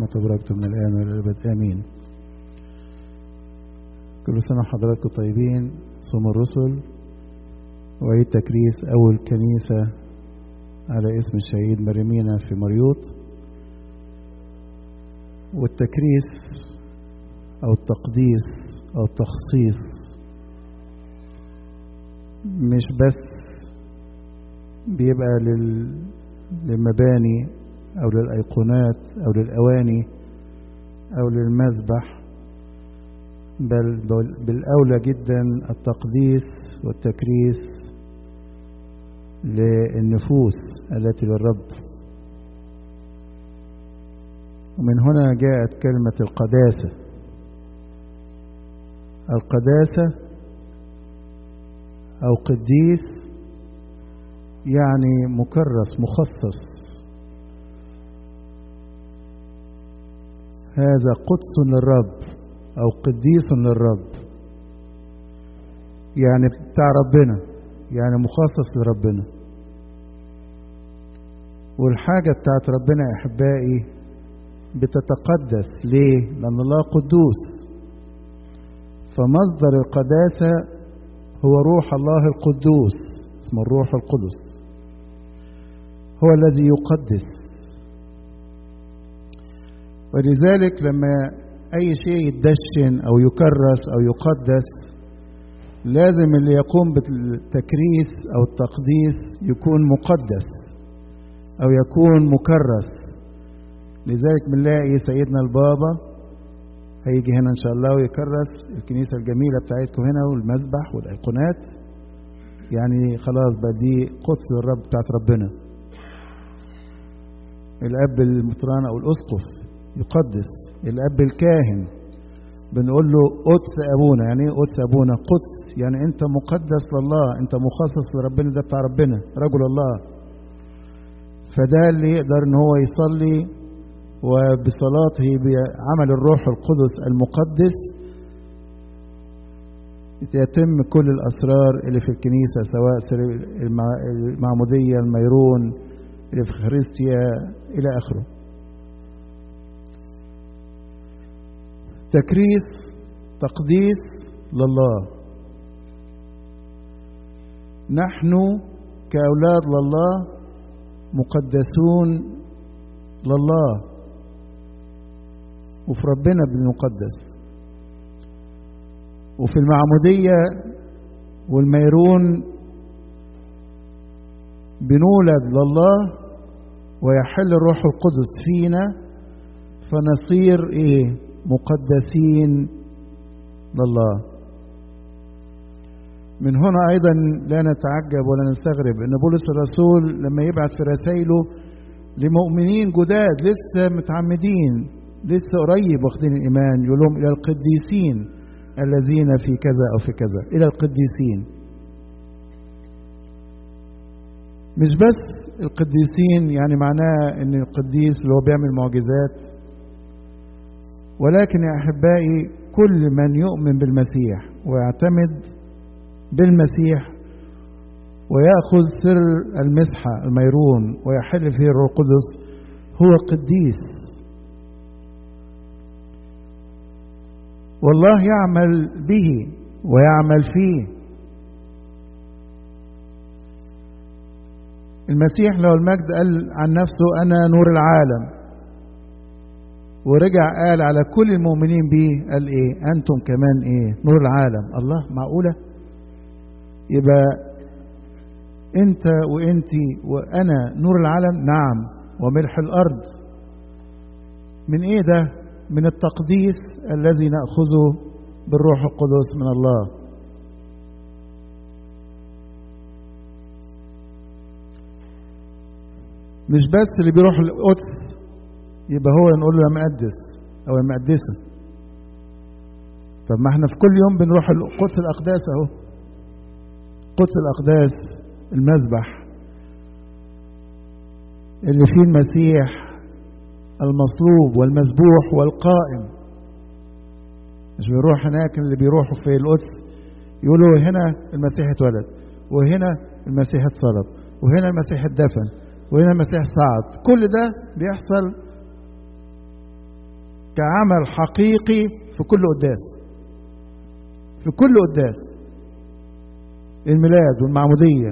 ورحمة وبركاته من الآن وإلى الأبد آمين كل سنة وحضراتكم طيبين صوم الرسل وعيد تكريس أول كنيسة على اسم الشهيد مريمينا في مريوط والتكريس أو التقديس أو التخصيص مش بس بيبقى لل... للمباني أو للأيقونات أو للأواني أو للمذبح بل بالأولى جدا التقديس والتكريس للنفوس التي للرب ومن هنا جاءت كلمة القداسة القداسة أو قديس يعني مكرس مخصص هذا قدس للرب أو قديس للرب يعني بتاع ربنا يعني مخصص لربنا والحاجة بتاعت ربنا يا أحبائي بتتقدس ليه؟ لأن الله قدوس فمصدر القداسة هو روح الله القدوس اسمه الروح القدس هو الذي يقدس ولذلك لما أي شيء يدشن أو يكرس أو يقدس لازم اللي يقوم بالتكريس أو التقديس يكون مقدس أو يكون مكرس لذلك بنلاقي سيدنا البابا هيجي هنا إن شاء الله ويكرس الكنيسة الجميلة بتاعتكم هنا والمذبح والأيقونات يعني خلاص بقى دي قدس الرب بتاعت ربنا الأب المطران أو الأسقف يقدس الأب الكاهن بنقول له قدس أبونا يعني إيه قدس أبونا قدس يعني أنت مقدس لله أنت مخصص لربنا ده بتاع ربنا رجل الله فده اللي يقدر ان هو يصلي وبصلاته بعمل الروح القدس المقدس يتم كل الأسرار اللي في الكنيسة سواء سر المعمودية الميرون اللي في خريستيا إلى آخره تكريس تقديس لله نحن كأولاد لله مقدسون لله وفي ربنا بنقدس وفي المعمودية والميرون بنولد لله ويحل الروح القدس فينا فنصير ايه مقدسين لله من هنا ايضا لا نتعجب ولا نستغرب ان بولس الرسول لما يبعت في رسائله لمؤمنين جداد لسه متعمدين لسه قريب واخدين الايمان يقول لهم الى القديسين الذين في كذا او في كذا الى القديسين مش بس القديسين يعني معناه ان القديس اللي هو بيعمل معجزات ولكن يا احبائي كل من يؤمن بالمسيح ويعتمد بالمسيح ويأخذ سر المسحة الميرون ويحل فيه الروح القدس هو قديس والله يعمل به ويعمل فيه المسيح له المجد قال عن نفسه أنا نور العالم ورجع قال على كل المؤمنين به قال ايه انتم كمان ايه نور العالم الله معقوله يبقى انت وانتي وانا نور العالم نعم وملح الارض من ايه ده من التقديس الذي ناخذه بالروح القدس من الله مش بس اللي بيروح القدس يبقى هو نقول له يا مقدس او يا مقدسه طب ما احنا في كل يوم بنروح القدس الاقداس اهو قدس الأقداس المذبح اللي فيه المسيح المصلوب والمذبوح والقائم مش بيروح هناك اللي بيروحوا في القدس يقولوا هنا المسيح اتولد وهنا المسيح اتصلب وهنا المسيح اتدفن وهنا المسيح صعد كل ده بيحصل كعمل حقيقي في كل قداس في كل قداس الميلاد والمعمودية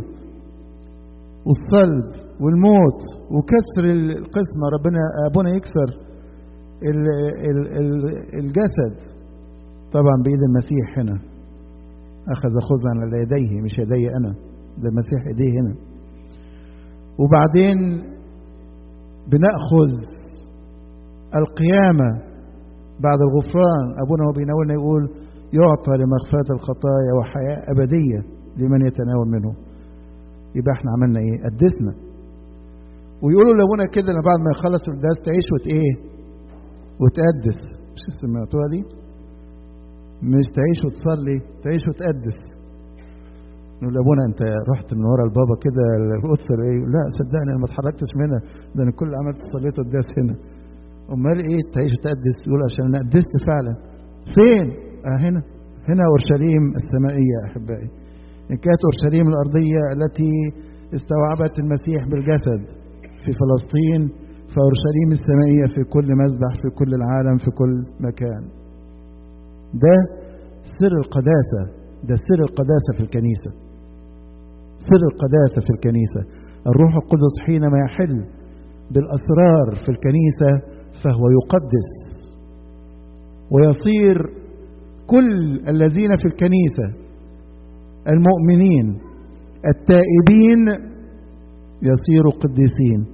والصلب والموت وكسر القسمة ربنا أبونا يكسر ال ال ال الجسد طبعا بإيد المسيح هنا أخذ خذا على يديه مش يدي أنا ده المسيح إيديه هنا وبعدين بنأخذ القيامة بعد الغفران أبونا وهو بيناولنا يقول يعطى لمغفرة الخطايا وحياة أبدية لمن يتناول منه يبقى احنا عملنا ايه قدسنا ويقولوا لابونا كده ان بعد ما يخلص القداس تعيش وت ايه وتقدس مش سمعتوها دي مش تعيش وتصلي تعيش وتقدس نقول لابونا انت رحت من ورا البابا كده القدس ايه لا صدقني انا ما اتحركتش منها ده انا كل اللي عملت صليت قداس هنا امال ايه تعيش وتقدس يقول عشان انا قدست فعلا فين اه هنا هنا اورشليم السمائيه يا احبائي ان كانت اورشليم الارضيه التي استوعبت المسيح بالجسد في فلسطين فاورشليم السمائيه في كل مذبح في كل العالم في كل مكان ده سر القداسه ده سر القداسه في الكنيسه سر القداسه في الكنيسه الروح القدس حينما يحل بالاسرار في الكنيسه فهو يقدس ويصير كل الذين في الكنيسه المؤمنين التائبين يصيروا قديسين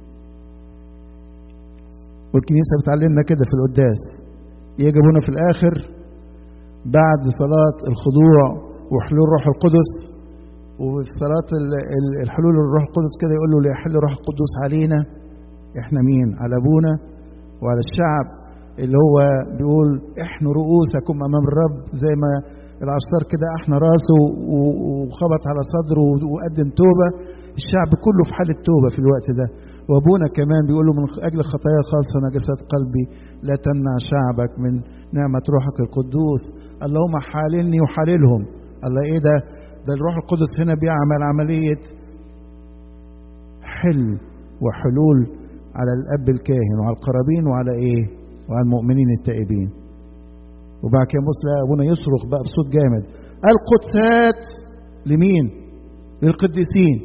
والكنيسة بتعلمنا كده في القداس يجبون في الآخر بعد صلاة الخضوع وحلول روح القدس وفي صلاة الحلول الروح القدس كده يقول له ليحل روح القدس علينا احنا مين على ابونا وعلى الشعب اللي هو بيقول احنوا رؤوسكم امام الرب زي ما العشار كده احنا راسه وخبط على صدره وقدم توبة الشعب كله في حالة توبة في الوقت ده وابونا كمان بيقول له من اجل خطايا خاصة نجسات قلبي لا تمنع شعبك من نعمة روحك القدوس اللهم حاللني وحاللهم الله ايه ده ده الروح القدس هنا بيعمل عملية حل وحلول على الاب الكاهن وعلى القرابين وعلى ايه وعلى المؤمنين التائبين وبعد كده بص ابونا يصرخ بقى بصوت جامد القدسات لمين للقديسين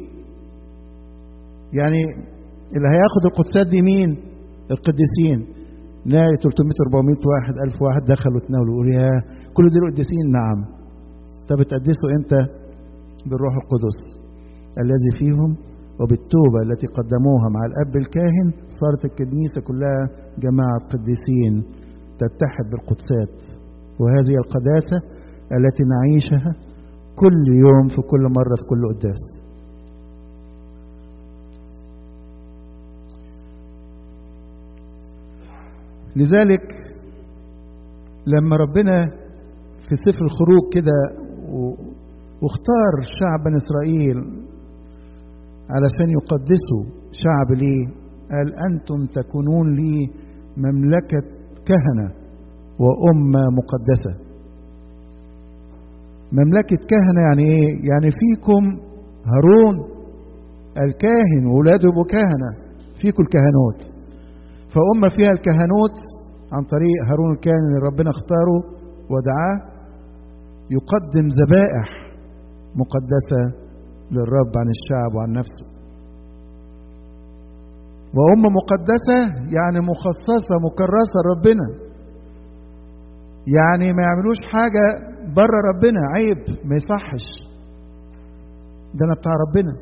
يعني اللي هياخد القدسات دي مين القديسين نلاقي 300 400 واحد 1000 واحد دخلوا اتناولوا يقول يا كل دول قديسين نعم طب اتقدسوا امتى بالروح القدس الذي فيهم وبالتوبة التي قدموها مع الأب الكاهن صارت الكنيسة كلها جماعة قديسين تتحد بالقدسات وهذه القداسة التي نعيشها كل يوم في كل مرة في كل قداس لذلك لما ربنا في سفر الخروج كده واختار شعب بني إسرائيل علشان يقدسوا شعب ليه قال أنتم تكونون لي مملكة كهنة وأمة مقدسة مملكة كهنة يعني إيه؟ يعني فيكم هارون الكاهن وولاده يبقوا كهنة فيكم الكهنوت فأمة فيها الكهنوت عن طريق هارون الكاهن اللي ربنا اختاره ودعاه يقدم ذبائح مقدسة للرب عن الشعب وعن نفسه وأمة مقدسة يعني مخصصة مكرسة لربنا يعني ما يعملوش حاجة بره ربنا عيب ما يصحش ده أنا بتاع ربنا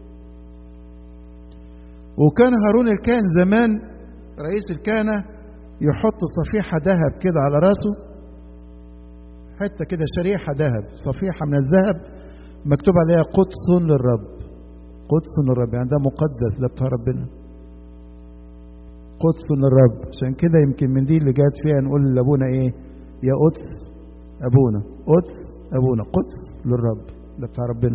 وكان هارون الكاهن زمان رئيس الكهنة يحط صفيحة ذهب كده على راسه حتة كده شريحة ذهب صفيحة من الذهب مكتوب عليها قدس للرب قدس للرب يعني ده مقدس ده بتاع ربنا قدس للرب عشان كده يمكن من دي اللي جات فيها نقول لابونا ايه يا قدس ابونا قدس ابونا قدس للرب ده بتاع ربنا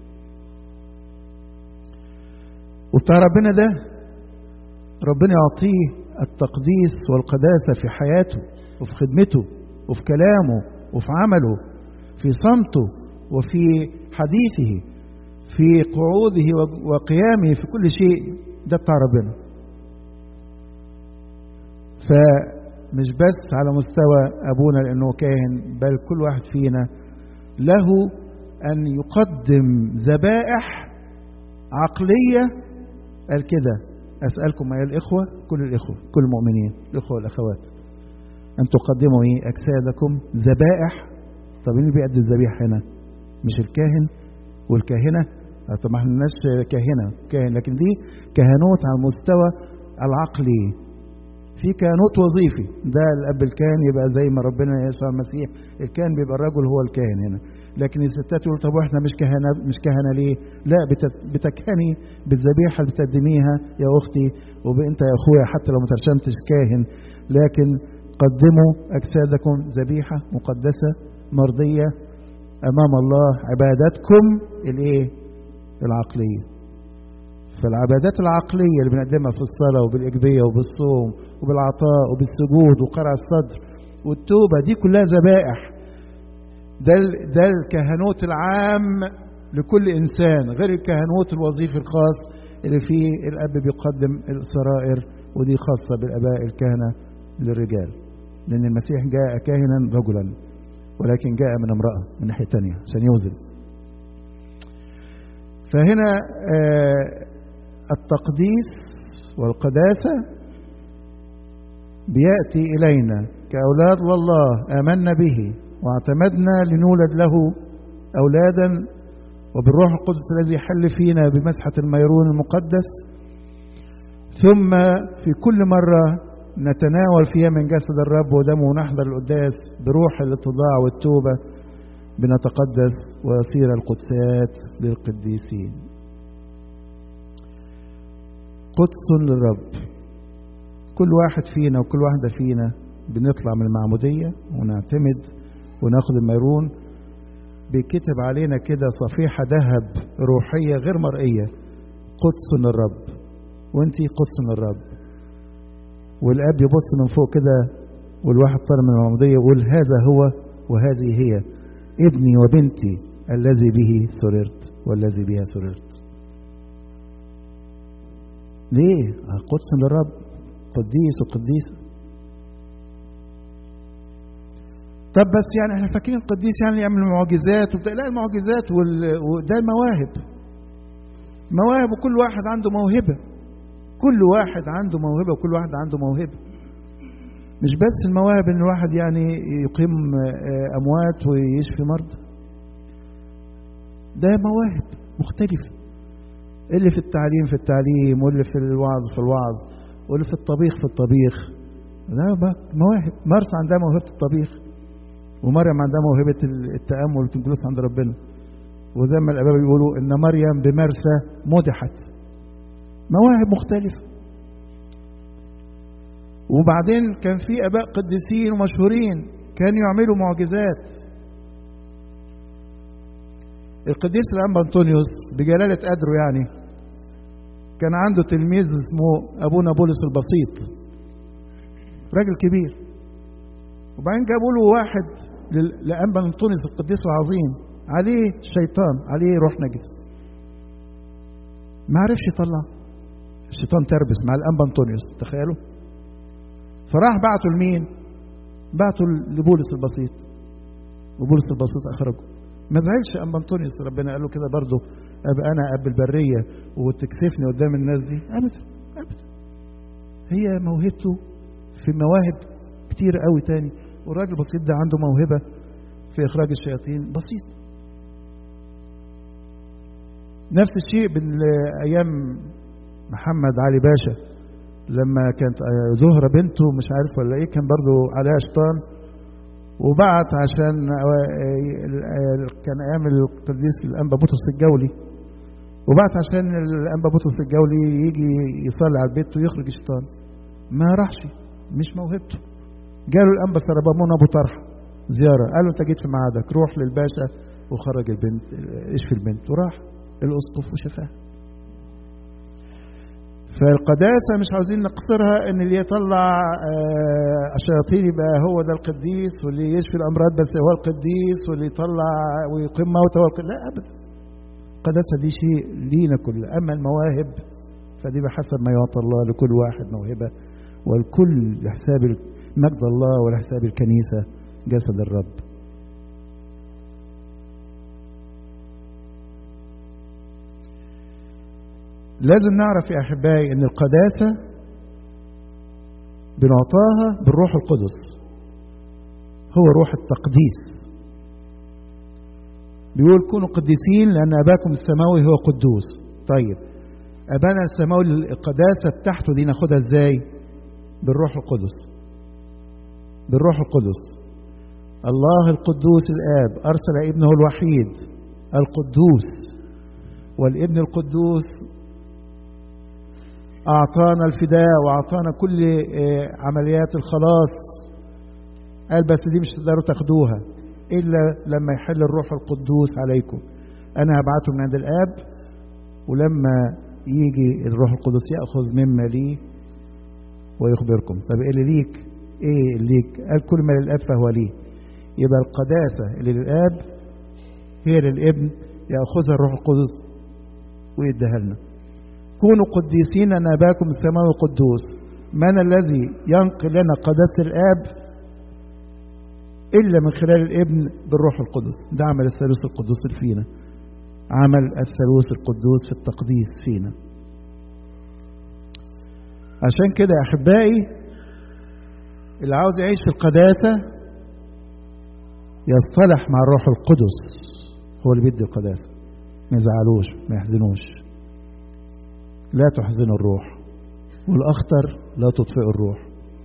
وبتاع ربنا ده ربنا يعطيه التقديس والقداسه في حياته وفي خدمته وفي كلامه وفي عمله في صمته وفي حديثه في قعوده وقيامه في كل شيء ده بتاع ربنا مش بس على مستوى أبونا لأنه كاهن بل كل واحد فينا له أن يقدم ذبائح عقلية قال كده أسألكم أيها الإخوة كل الإخوة كل المؤمنين الإخوة والأخوات أن تقدموا إيه أجسادكم ذبائح طب مين اللي بيأدي الذبيح هنا مش الكاهن والكاهنة طب ما احنا كاهنة كاهن لكن دي كهنوت على المستوى العقلي في كهنوت وظيفي ده الاب الكاهن يبقى زي ما ربنا يسوع المسيح الكاهن بيبقى الرجل هو الكاهن هنا لكن الستات يقول طب واحنا مش كهنه مش كهنه ليه؟ لا بتكهني بالذبيحه اللي بتقدميها يا اختي وانت يا اخويا حتى لو ما ترشمتش كاهن لكن قدموا اجسادكم ذبيحه مقدسه مرضيه امام الله عبادتكم الايه؟ العقليه فالعبادات العقلية اللي بنقدمها في الصلاة وبالإجبية وبالصوم وبالعطاء وبالسجود وقرع الصدر والتوبة دي كلها ذبائح ده ده الكهنوت العام لكل إنسان غير الكهنوت الوظيفي الخاص اللي فيه الأب بيقدم السرائر ودي خاصة بالآباء الكهنة للرجال لأن المسيح جاء كاهنا رجلا ولكن جاء من امرأة من ناحية تانية عشان يوزن فهنا آه التقديس والقداسة بيأتي إلينا كأولاد الله آمنا به واعتمدنا لنولد له أولادا وبالروح القدس الذي يحل فينا بمسحة الميرون المقدس ثم في كل مرة نتناول فيها من جسد الرب ودمه ونحضر القداس بروح الاتضاع والتوبة بنتقدس ويصير القدسات للقديسين قدس للرب كل واحد فينا وكل واحدة فينا بنطلع من المعمودية ونعتمد وناخد الميرون بيكتب علينا كده صفيحة ذهب روحية غير مرئية قدس للرب وانتي قدس للرب والاب يبص من فوق كده والواحد طالع من المعمودية يقول هذا هو وهذه هي ابني وبنتي الذي به سررت والذي بها سررت ليه قدس للرب قديس وقديسة طب بس يعني احنا فاكرين القديس يعني يعمل معجزات وبتاع لا المعجزات وال... وده مواهب مواهب وكل واحد عنده موهبة كل واحد عنده موهبة وكل واحد عنده موهبة مش بس المواهب ان الواحد يعني يقيم اموات ويشفي مرضى ده مواهب مختلفة اللي في التعليم في التعليم واللي في الوعظ في الوعظ واللي في الطبيخ في الطبيخ ده مواهب مرسى عندها موهبة الطبيخ ومريم عندها موهبة التأمل والجلوس عند ربنا وزي ما الآباء بيقولوا إن مريم بمرسى مدحت مواهب مختلفة وبعدين كان في آباء قديسين ومشهورين كانوا يعملوا معجزات القديس الأنبا أنطونيوس بجلالة قدره يعني كان عنده تلميذ اسمه أبونا بولس البسيط راجل كبير وبعدين جابوا له واحد لأنبا أنطونيوس القديس العظيم عليه شيطان عليه روح نجس ما عرفش يطلع الشيطان تربس مع الأنبا أنطونيوس تخيلوا فراح بعته لمين بعته لبولس البسيط وبولس البسيط أخرجه ما زعلش أنبا أنطونيوس ربنا قال له كده برضه أبقى أنا أب البرية وتكسفني قدام الناس دي أبدا أبدا هي موهبته في مواهب كتير قوي تاني والراجل البسيط ده عنده موهبة في إخراج الشياطين بسيط نفس الشيء أيام محمد علي باشا لما كانت زهرة بنته مش عارف ولا ايه كان برضو عليها شيطان وبعت عشان كان ايام القديس الانبا بطرس الجولي وبعت عشان الانبا بطرس الجولي يجي يصلي على البيت ويخرج الشيطان ما راحش مش موهبته جاله الانبا سربامون ابو طرحه زياره قال له انت جيت في ميعادك روح للباشا وخرج البنت اشفي البنت وراح الاسقف وشفاها فالقداسة مش عاوزين نقصرها ان اللي يطلع الشياطين يبقى هو ده القديس واللي يشفي الامراض بس هو القديس واللي يطلع ويقيم موتى هو القديس لا ابدا القداسة دي شيء لينا كله اما المواهب فدي بحسب ما يعطى الله لكل واحد موهبة والكل بحساب مجد الله ولحساب الكنيسة جسد الرب لازم نعرف يا أحبائي أن القداسة بنعطاها بالروح القدس هو روح التقديس بيقول كونوا قديسين لأن أباكم السماوي هو قدوس طيب أبانا السماوي القداسة بتاعته دي ناخدها إزاي بالروح القدس بالروح القدس الله القدوس الآب أرسل ابنه الوحيد القدوس والابن القدوس أعطانا الفداء وأعطانا كل عمليات الخلاص قال بس دي مش تقدروا تاخدوها إلا لما يحل الروح القدوس عليكم أنا هبعته من عند الآب ولما يجي الروح القدس يأخذ مما لي ويخبركم طب إيه اللي ليك إيه اللي ليك قال كل ما للآب فهو لي يبقى القداسة اللي للآب هي للابن يأخذها الروح القدس ويديها لنا كونوا قديسين أن أباكم السماوي قدوس من الذي ينقل لنا قداسة الآب إلا من خلال الابن بالروح القدس ده عمل الثالوث القدوس فينا عمل الثالوث القدوس في التقديس فينا عشان كده يا أحبائي اللي عاوز يعيش في القداسة يصطلح مع الروح القدس هو اللي بيدي القداسة ما يزعلوش ما يحزنوش لا تحزنوا الروح والأخطر لا تطفئوا الروح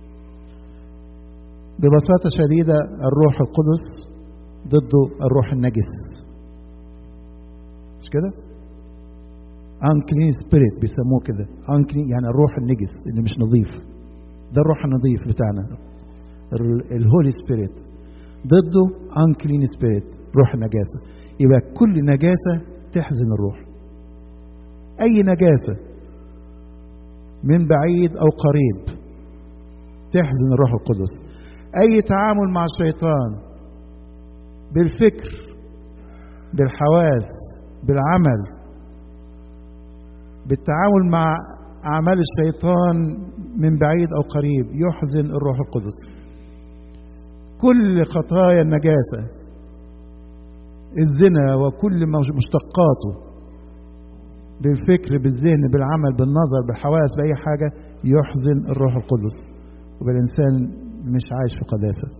ببساطة شديدة الروح القدس ضده الروح النجس مش كده؟ unclean spirit بيسموه كده unclean يعني الروح النجس اللي مش نظيف ده الروح النظيف بتاعنا الهولي سبيريت ضده unclean spirit روح النجاسة يبقى كل نجاسة تحزن الروح أي نجاسة من بعيد أو قريب تحزن الروح القدس أي تعامل مع الشيطان بالفكر بالحواس بالعمل بالتعامل مع أعمال الشيطان من بعيد أو قريب يحزن الروح القدس كل خطايا النجاسة الزنا وكل مشتقاته بالفكر بالذهن بالعمل بالنظر بالحواس بأي حاجة يحزن الروح القدس وبالإنسان مش عايش في قداسة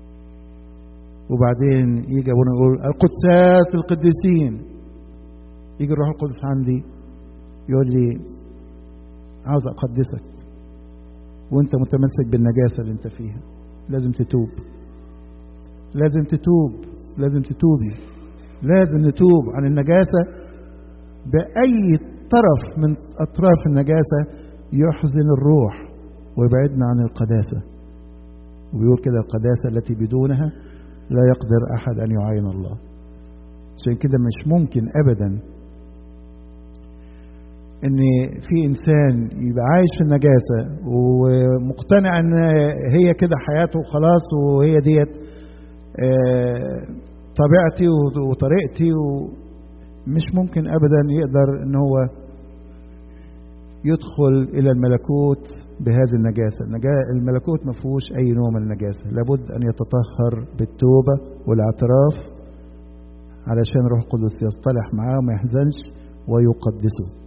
وبعدين يجي أبونا يقول القدسات القديسين يجي الروح القدس عندي يقول لي عاوز أقدسك وانت متمسك بالنجاسة اللي انت فيها لازم تتوب لازم تتوب لازم تتوبي لازم نتوب عن النجاسة بأي طرف من أطراف النجاسة يحزن الروح ويبعدنا عن القداسة وبيقول كده القداسة التي بدونها لا يقدر أحد أن يعاين الله عشان كده مش ممكن أبدا ان في انسان يبقى عايش في النجاسه ومقتنع ان هي كده حياته خلاص وهي ديت طبيعتي وطريقتي مش ممكن ابدا يقدر ان هو يدخل الى الملكوت بهذه النجاسه الملكوت ما فيهوش اي نوع من النجاسه لابد ان يتطهر بالتوبه والاعتراف علشان روح القدس يصطلح معاه وما يحزنش ويقدسه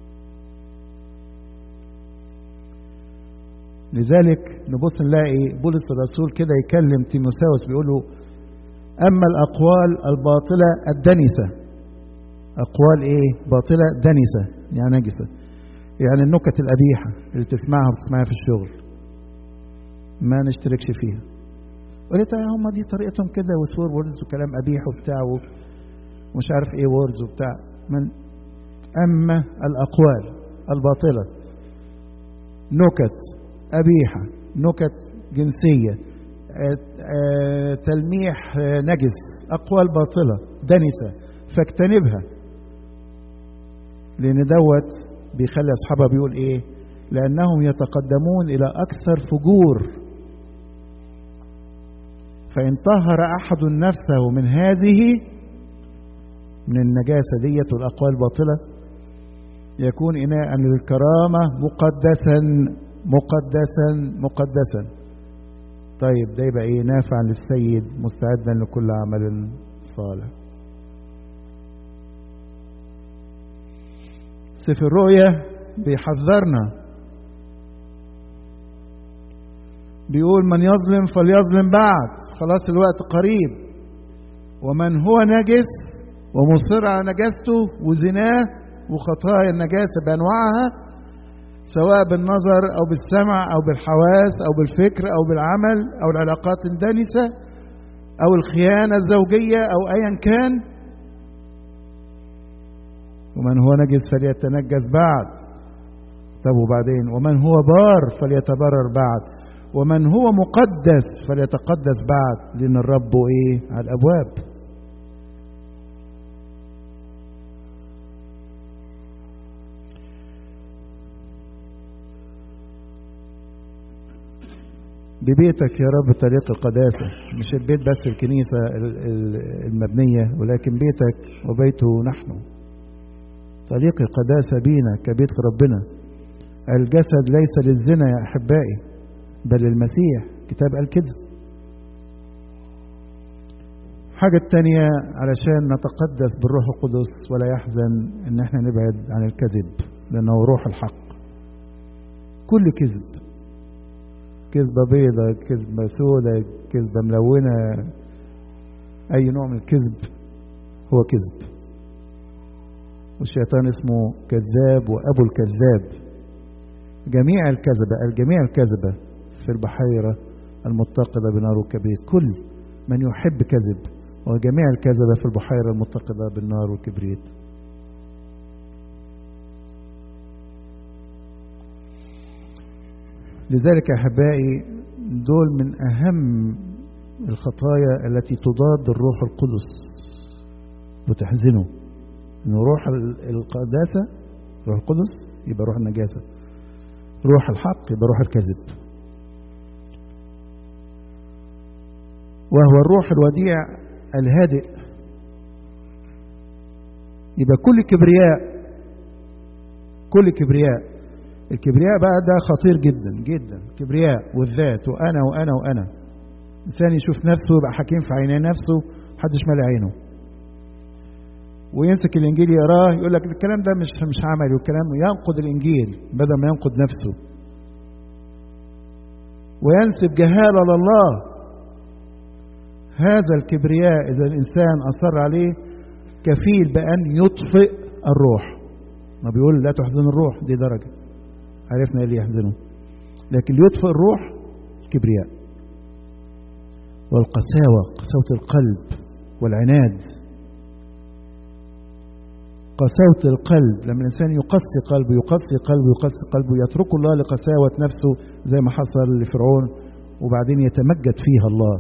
لذلك نبص نلاقي بولس الرسول كده يكلم تيموساوس بيقول له اما الاقوال الباطله الدنسه اقوال ايه باطله دنسه يعني نجسه يعني النكت القبيحه اللي تسمعها وتسمعها في الشغل ما نشتركش فيها قلت هم دي طريقتهم كده وسور ووردز وكلام قبيح وبتاع ومش عارف ايه ووردز وبتاع من اما الاقوال الباطله نكت قبيحة نكت جنسية تلميح نجس أقوال باطلة دنسة فاجتنبها لأن دوت بيخلي أصحابها بيقول إيه لأنهم يتقدمون إلى أكثر فجور فإن طهر أحد نفسه من هذه من النجاسة ديت والأقوال الباطلة يكون إناء للكرامة مقدسا مقدسا مقدسا طيب ده يبقى ايه نافع للسيد مستعدا لكل عمل صالح سفر الرؤيا بيحذرنا بيقول من يظلم فليظلم بعد خلاص الوقت قريب ومن هو نجس ومصر على نجاسته وزناه وخطايا النجاسة بأنواعها سواء بالنظر أو بالسمع أو بالحواس أو بالفكر أو بالعمل أو العلاقات الدنسة أو الخيانة الزوجية أو أيا كان ومن هو نجس فليتنجس بعد طب وبعدين ومن هو بار فليتبرر بعد ومن هو مقدس فليتقدس بعد لأن الرب إيه على الأبواب ببيتك يا رب طريق القداسة مش البيت بس الكنيسة المبنية ولكن بيتك وبيته نحن طريق القداسة بينا كبيت ربنا الجسد ليس للزنا يا أحبائي بل المسيح كتاب قال كده حاجة التانية علشان نتقدس بالروح القدس ولا يحزن ان احنا نبعد عن الكذب لانه روح الحق كل كذب كذبة بيضة كذبة سودة كذبة ملونة أي نوع من الكذب هو كذب والشيطان اسمه كذاب وأبو الكذاب جميع الكذبة الجميع الكذبة في البحيرة المتقدة بنار وكبريت كل من يحب كذب وجميع الكذبة في البحيرة المتقدة بالنار والكبريت لذلك يا أحبائي دول من أهم الخطايا التي تضاد الروح القدس وتحزنه إن روح القداسة روح القدس يبقى روح النجاسة روح الحق يبقى روح الكذب وهو الروح الوديع الهادئ يبقى كل كبرياء كل كبرياء الكبرياء بقى ده خطير جدا جدا كبرياء والذات وانا وانا وانا انسان يشوف نفسه يبقى حكيم في عيني نفسه محدش مالي عينه ويمسك الانجيل يقراه يقول لك الكلام ده مش مش عملي والكلام ينقض الانجيل بدل ما ينقض نفسه وينسب جهاله لله هذا الكبرياء اذا الانسان اصر عليه كفيل بان يطفئ الروح ما بيقول لا تحزن الروح دي درجه عرفنا ايه اللي يحزنه لكن اللي يطفئ الروح الكبرياء والقساوة قساوة القلب والعناد قساوة القلب لما الإنسان يقسي قلبه يقسي قلبه يقسي قلبه يترك الله لقساوة نفسه زي ما حصل لفرعون وبعدين يتمجد فيها الله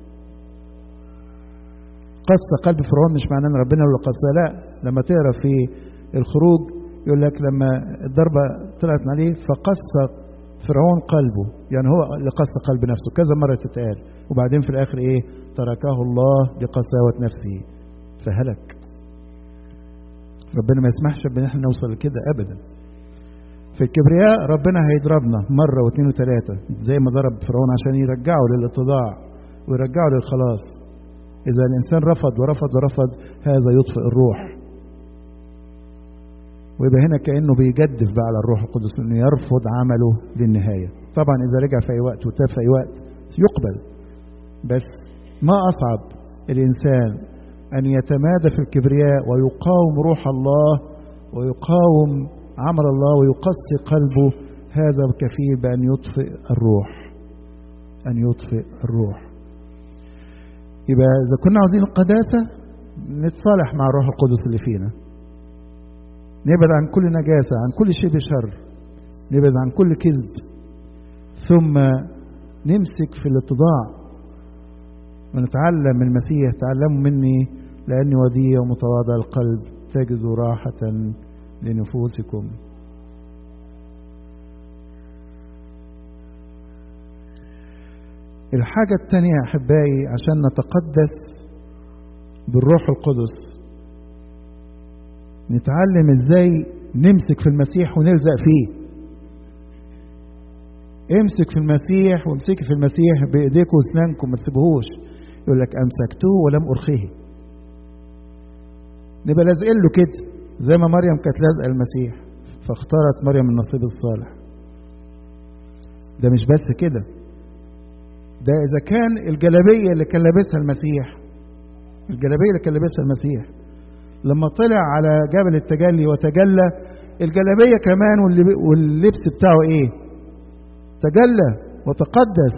قسى قلب فرعون مش معناه ان ربنا اللي قسى لا لما تقرا في الخروج يقول لك لما الضربة طلعت عليه فقسى فرعون قلبه يعني هو اللي قسى قلب نفسه كذا مرة تتقال وبعدين في الآخر إيه تركه الله لقساوة نفسه فهلك ربنا ما يسمحش بان احنا نوصل لكده ابدا في الكبرياء ربنا هيضربنا مرة واثنين وثلاثة زي ما ضرب فرعون عشان يرجعه للاتضاع ويرجعه للخلاص إذا الإنسان رفض ورفض ورفض هذا يطفئ الروح ويبقى هنا كأنه بيجدف بقى على الروح القدس إنه يرفض عمله للنهاية طبعا إذا رجع في أي وقت وتاب في أي وقت يقبل بس ما أصعب الإنسان أن يتمادى في الكبرياء ويقاوم روح الله ويقاوم عمل الله ويقسي قلبه هذا كفيل بأن يطفئ الروح أن يطفئ الروح يبقى إذا كنا عاوزين القداسة نتصالح مع الروح القدس اللي فينا نبعد عن كل نجاسة عن كل شيء بشر نبعد عن كل كذب ثم نمسك في الاتضاع ونتعلم من المسيح تعلموا مني لأني وديع ومتواضع القلب تجدوا راحة لنفوسكم الحاجة الثانية يا أحبائي عشان نتقدس بالروح القدس نتعلم ازاي نمسك في المسيح ونلزق فيه امسك في المسيح وامسكي في المسيح بايديكم واسنانكم ما تسيبوهوش يقول لك امسكته ولم ارخيه نبقى لازقين له كده زي ما مريم كانت لازقه المسيح فاختارت مريم النصيب الصالح ده مش بس كده ده اذا كان الجلابيه اللي كان لابسها المسيح الجلابيه اللي كان لابسها المسيح لما طلع على جبل التجلي وتجلى الجلابيه كمان واللبس بتاعه ايه تجلى وتقدس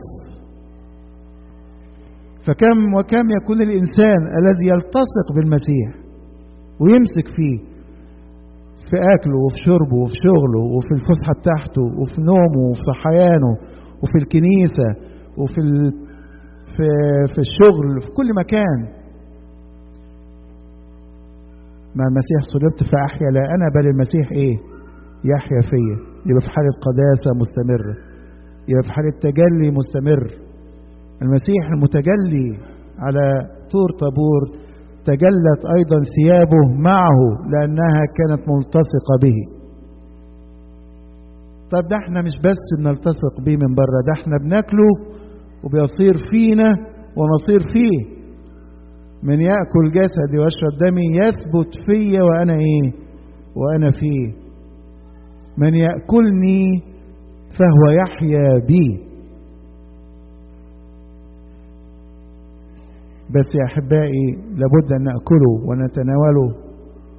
فكم وكم يكون الانسان الذي يلتصق بالمسيح ويمسك فيه في اكله وفي شربه وفي شغله وفي الفسحه بتاعته وفي نومه وفي صحيانه وفي الكنيسه وفي ال... في في الشغل في كل مكان مع المسيح صلبت فاحيا لا انا بل المسيح ايه يحيا فيا يبقى في حاله قداسه مستمره يبقى في حاله تجلي مستمر المسيح المتجلي على طور طابور تجلت ايضا ثيابه معه لانها كانت ملتصقه به طب ده احنا مش بس بنلتصق بيه من بره ده احنا بناكله وبيصير فينا ونصير فيه من ياكل جسدي ويشرب دمي يثبت فيا وانا ايه وانا فيه من ياكلني فهو يحيا بي بس يا احبائي لابد ان ناكله ونتناوله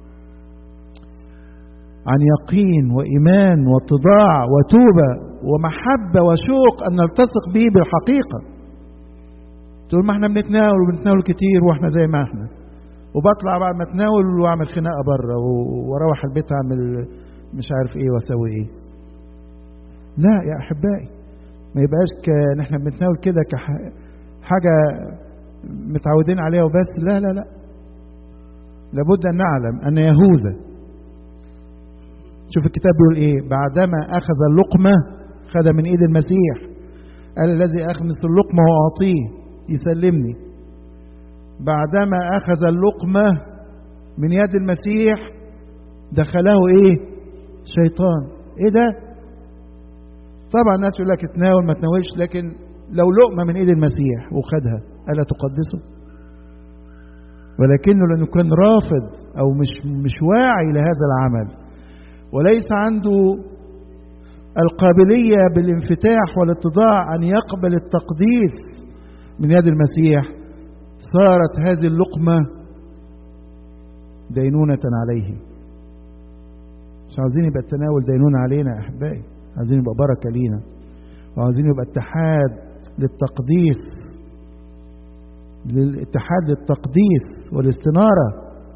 عن يقين وايمان واتضاع وتوبه ومحبه وشوق ان نلتصق به بالحقيقه تقول ما احنا بنتناول وبنتناول كتير واحنا زي ما احنا وبطلع بعد ما اتناول واعمل خناقه بره واروح البيت اعمل مش عارف ايه واسوي ايه لا يا احبائي ما يبقاش ك... احنا بنتناول كده كحاجه متعودين عليها وبس لا لا لا لابد ان نعلم ان يهوذا شوف الكتاب بيقول ايه بعدما اخذ اللقمه خد من ايد المسيح قال الذي اخمس اللقمه واعطيه يسلمني بعدما اخذ اللقمه من يد المسيح دخله ايه شيطان ايه ده طبعا الناس يقول لك اتناول ما تناولش لكن لو لقمه من ايد المسيح وخدها الا تقدسه ولكنه لانه كان رافض او مش مش واعي لهذا العمل وليس عنده القابليه بالانفتاح والاتضاع ان يقبل التقديس من يد المسيح صارت هذه اللقمه دينونه عليه مش عاوزين يبقى التناول دينونه علينا يا احبائي عايزين يبقى بركه لينا وعايزين يبقى اتحاد للتقديس للاتحاد للتقديس والاستنارة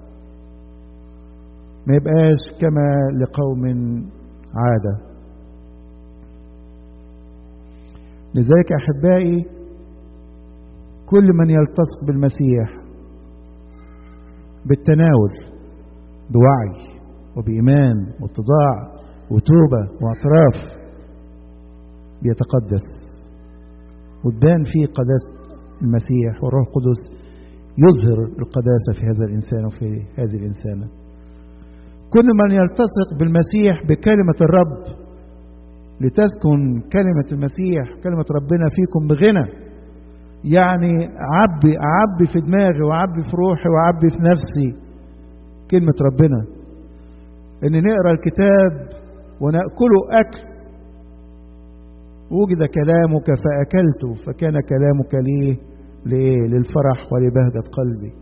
ما يبقاش كما لقوم عادة لذلك أحبائي كل من يلتصق بالمسيح بالتناول بوعي وبإيمان واتضاع وتوبة واعتراف بيتقدس وتبان فيه قداسة المسيح والروح القدس يظهر القداسة في هذا الإنسان وفي هذه الإنسانة كل من يلتصق بالمسيح بكلمة الرب لتسكن كلمة المسيح كلمة ربنا فيكم بغنى يعني عبي أعبي في دماغي وأعبي في روحي وأعبي في نفسي كلمة ربنا إن نقرأ الكتاب ونأكله أكل وجد كلامك فأكلت فكان كلامك ليه لإيه للفرح ولبهجة قلبي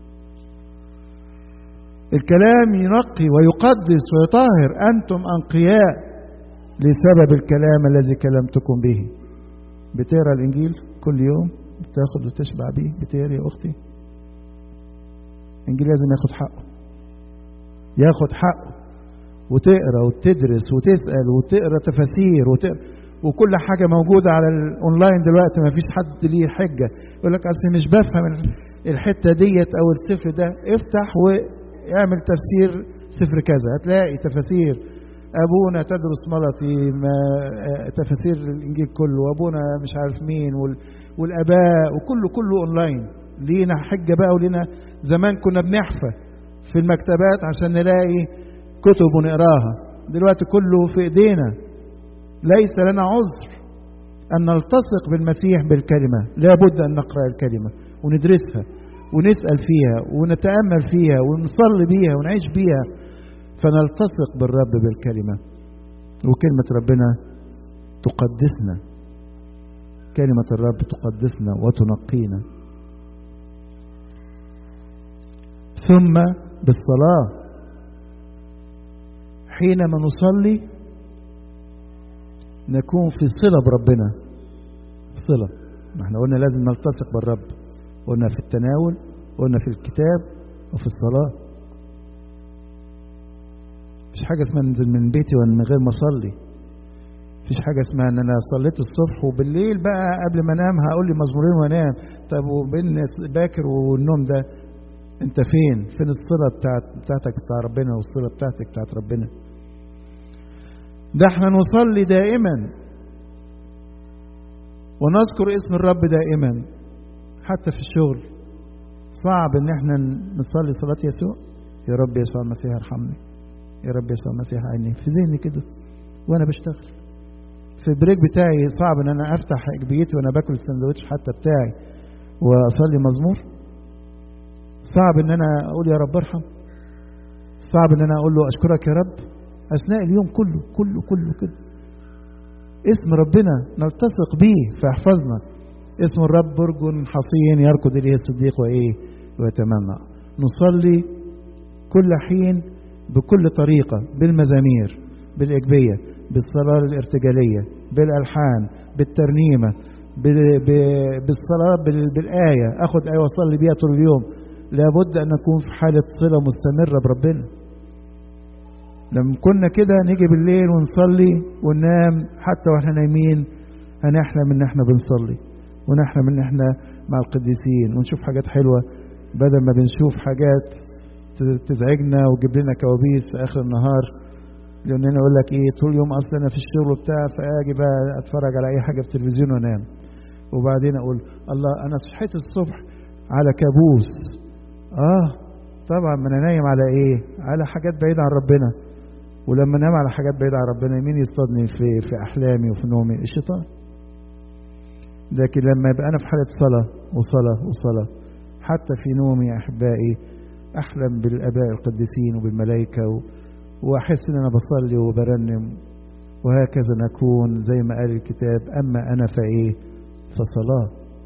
الكلام ينقي ويقدس ويطهر أنتم أنقياء لسبب الكلام الذي كلمتكم به بتقرا الإنجيل كل يوم بتاخد وتشبع بيه بتقرا يا أختي الإنجيل لازم ياخد حقه ياخد حقه وتقرا وتدرس وتسأل وتقرا تفاسير وتقرا وكل حاجه موجوده على الاونلاين دلوقتي ما فيش حد ليه حجه يقول لك اصل مش بفهم الحته ديت او السفر ده افتح واعمل تفسير سفر كذا هتلاقي تفاسير ابونا تدرس ملطي ما تفاسير الانجيل كله وابونا مش عارف مين والاباء وكله كله اونلاين لينا حجه بقى ولينا زمان كنا بنحفى في المكتبات عشان نلاقي كتب ونقراها دلوقتي كله في ايدينا ليس لنا عذر أن نلتصق بالمسيح بالكلمة لابد أن نقرأ الكلمة وندرسها ونسأل فيها ونتأمل فيها ونصلي بيها ونعيش بيها فنلتصق بالرب بالكلمة وكلمة ربنا تقدسنا كلمة الرب تقدسنا وتنقينا ثم بالصلاة حينما نصلي نكون في صلة بربنا في صلة ما احنا قلنا لازم نلتصق بالرب قلنا في التناول قلنا في الكتاب وفي الصلاة مفيش حاجة اسمها انزل من بيتي وانا من غير ما اصلي مفيش حاجة اسمها ان انا صليت الصبح وبالليل بقى قبل ما انام هقول لي مزمورين وانام طب وبين باكر والنوم ده انت فين فين الصلة بتاعت بتاعتك بتاع ربنا والصلة بتاعتك بتاعت ربنا ده احنا نصلي دائما ونذكر اسم الرب دائما حتى في الشغل صعب ان احنا نصلي صلاة يسوع يا رب يسوع المسيح ارحمني يا رب يسوع المسيح عيني في ذهني كده وانا بشتغل في البريك بتاعي صعب ان انا افتح جبيتي وانا باكل السندوتش حتى بتاعي واصلي مزمور صعب ان انا اقول يا رب ارحم صعب ان انا اقول له اشكرك يا رب اثناء اليوم كله كله كله كده اسم ربنا نلتصق بيه فيحفظنا اسم الرب برج حصين يركض اليه الصديق وايه ويتمنى نصلي كل حين بكل طريقه بالمزامير بالاجبيه بالصلاه الارتجاليه بالالحان بالترنيمه بالصلاه بالايه اخد ايه واصلي بيها طول اليوم لابد ان نكون في حاله صله مستمره بربنا لما كنا كده نيجي بالليل ونصلي وننام حتى واحنا نايمين هنحلم ان احنا بنصلي ونحلم ان احنا مع القديسين ونشوف حاجات حلوه بدل ما بنشوف حاجات تزعجنا وتجيب لنا كوابيس في اخر النهار لان انا اقول لك ايه طول اليوم اصلا انا في الشغل وبتاع فاجي بقى اتفرج على اي حاجه في التلفزيون وانام وبعدين اقول الله انا صحيت الصبح على كابوس اه طبعا ما انا نايم على ايه على حاجات بعيده عن ربنا ولما انام على حاجات بعيده عن ربنا مين يصطادني في في احلامي وفي نومي الشيطان لكن لما يبقى انا في حاله صلاه وصلاه وصلاه حتى في نومي يا احبائي احلم بالاباء القديسين وبالملائكه و... واحس ان انا بصلي وبرنم وهكذا نكون زي ما قال الكتاب اما انا فايه فصلاه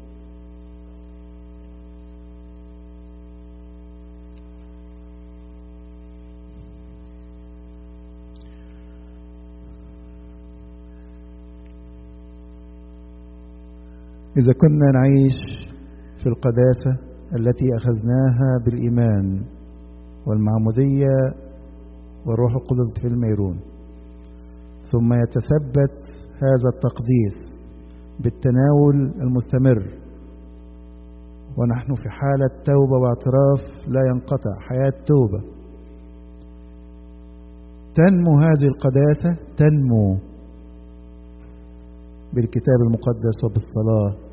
إذا كنا نعيش في القداسة التي أخذناها بالإيمان والمعمودية والروح القدس في الميرون ثم يتثبت هذا التقديس بالتناول المستمر ونحن في حالة توبة واعتراف لا ينقطع حياة توبة تنمو هذه القداسة تنمو بالكتاب المقدس وبالصلاة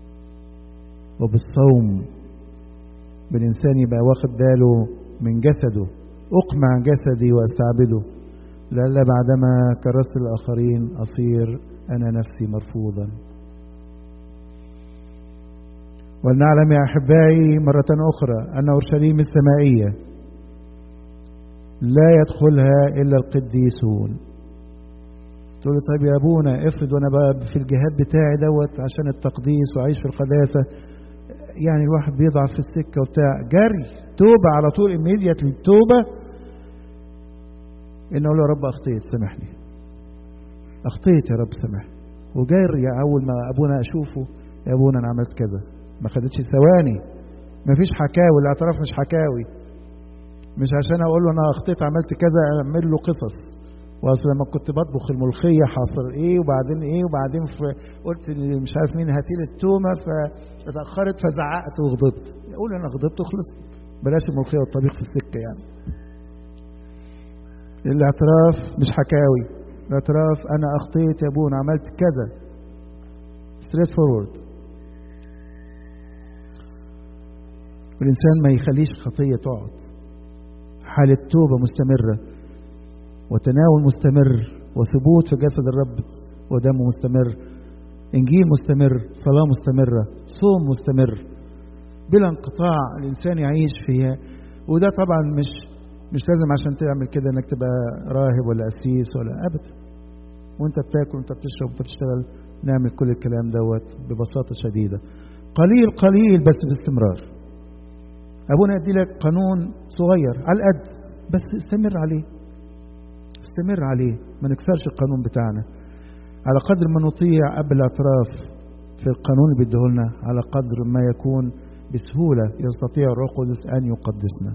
وبالصوم بالإنسان يبقى واخد باله من جسده أقمع جسدي وأستعبده لألا بعدما كرست الآخرين أصير أنا نفسي مرفوضا ولنعلم يا أحبائي مرة أخرى أن أورشليم السمائية لا يدخلها إلا القديسون تقول لي طيب يا ابونا افرض وانا بقى في الجهاد بتاعي دوت عشان التقديس واعيش في القداسه يعني الواحد بيضعف في السكه وبتاع جري توبه على طول immediately التوبه ان اقول له يا رب اخطيت سامحني اخطيت يا رب سامحني وجري اول ما ابونا اشوفه يا ابونا انا عملت كذا ما خدتش ثواني ما فيش حكاوي الاعتراف مش حكاوي مش عشان اقول له انا اخطيت عملت كذا اعمل له قصص واصل لما كنت بطبخ الملوخيه حصل ايه وبعدين ايه وبعدين في قلت مش عارف مين هاتي لي التومه فاتاخرت فزعقت وغضبت اقول انا غضبت وخلصت بلاش الملوخيه والطبيخ في السكه يعني الاعتراف مش حكاوي الاعتراف انا اخطيت يا ابونا عملت كذا ستريت فورورد والانسان ما يخليش خطيه تقعد حاله توبه مستمره وتناول مستمر وثبوت في جسد الرب ودمه مستمر إنجيل مستمر صلاة مستمرة صوم مستمر بلا انقطاع الإنسان يعيش فيها وده طبعا مش مش لازم عشان تعمل كده انك تبقى راهب ولا قسيس ولا ابدا وانت بتاكل وانت بتشرب وانت بتشتغل نعمل كل الكلام دوت ببساطه شديده قليل قليل بس باستمرار ابونا يدي لك قانون صغير على القد بس استمر عليه استمر عليه ما نكسرش القانون بتاعنا على قدر ما نطيع قبل الاعتراف في القانون اللي بيديهولنا على قدر ما يكون بسهولة يستطيع الروح القدس أن يقدسنا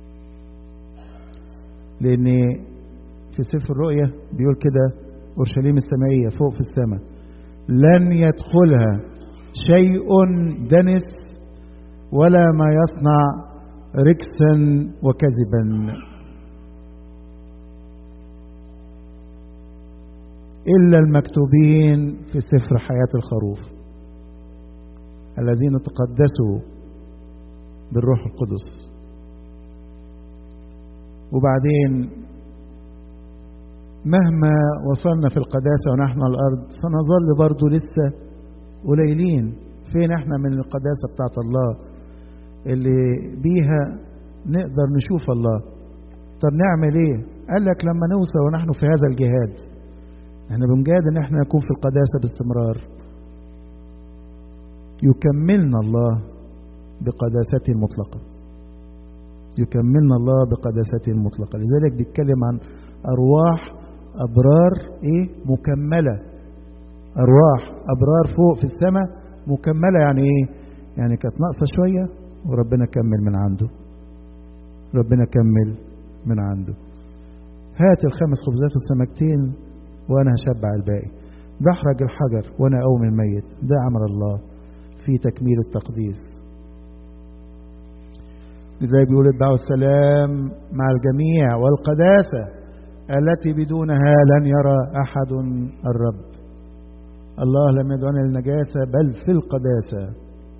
لأن في سفر الرؤيا بيقول كده أورشليم السمائية فوق في السماء لن يدخلها شيء دنس ولا ما يصنع ركسا وكذبا إلا المكتوبين في سفر حياة الخروف الذين تقدسوا بالروح القدس وبعدين مهما وصلنا في القداسة ونحن على الأرض سنظل برضو لسه قليلين فين احنا من القداسة بتاعت الله اللي بيها نقدر نشوف الله طب نعمل ايه قال لك لما نوصل ونحن في هذا الجهاد احنا بنجاهد ان احنا نكون في القداسة باستمرار يكملنا الله بقداسته المطلقة يكملنا الله بقداسته المطلقة لذلك بيتكلم عن أرواح أبرار إيه مكملة أرواح أبرار فوق في السماء مكملة يعني إيه يعني كانت ناقصة شوية وربنا كمل من عنده ربنا كمل من عنده هات الخمس خبزات والسمكتين وأنا هشبع الباقي دحرج الحجر وأنا أقوم الميت ده عمل الله في تكميل التقديس لذلك بيقول ادعوا السلام مع الجميع والقداسة التي بدونها لن يرى أحد الرب الله لم يدعنا للنجاسة بل في القداسة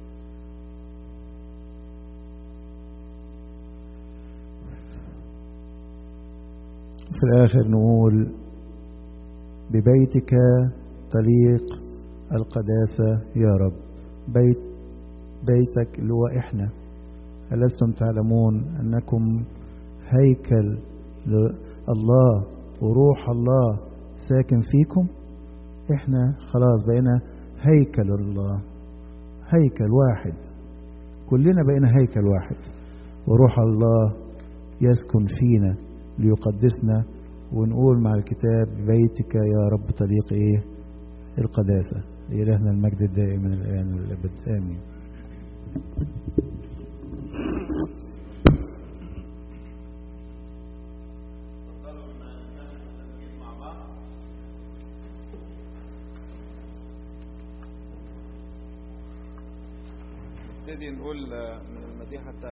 في الآخر نقول ببيتك تليق القداسة يا رب بيت بيتك اللي هو إحنا ألستم تعلمون أنكم هيكل الله وروح الله ساكن فيكم إحنا خلاص بقينا هيكل الله هيكل واحد كلنا بقينا هيكل واحد وروح الله يسكن فينا ليقدسنا ونقول مع الكتاب بيتك يا رب طريق ايه القداسة إلهنا المجد الدائم من الآن والأبد آمين نبتدي نقول من المديحة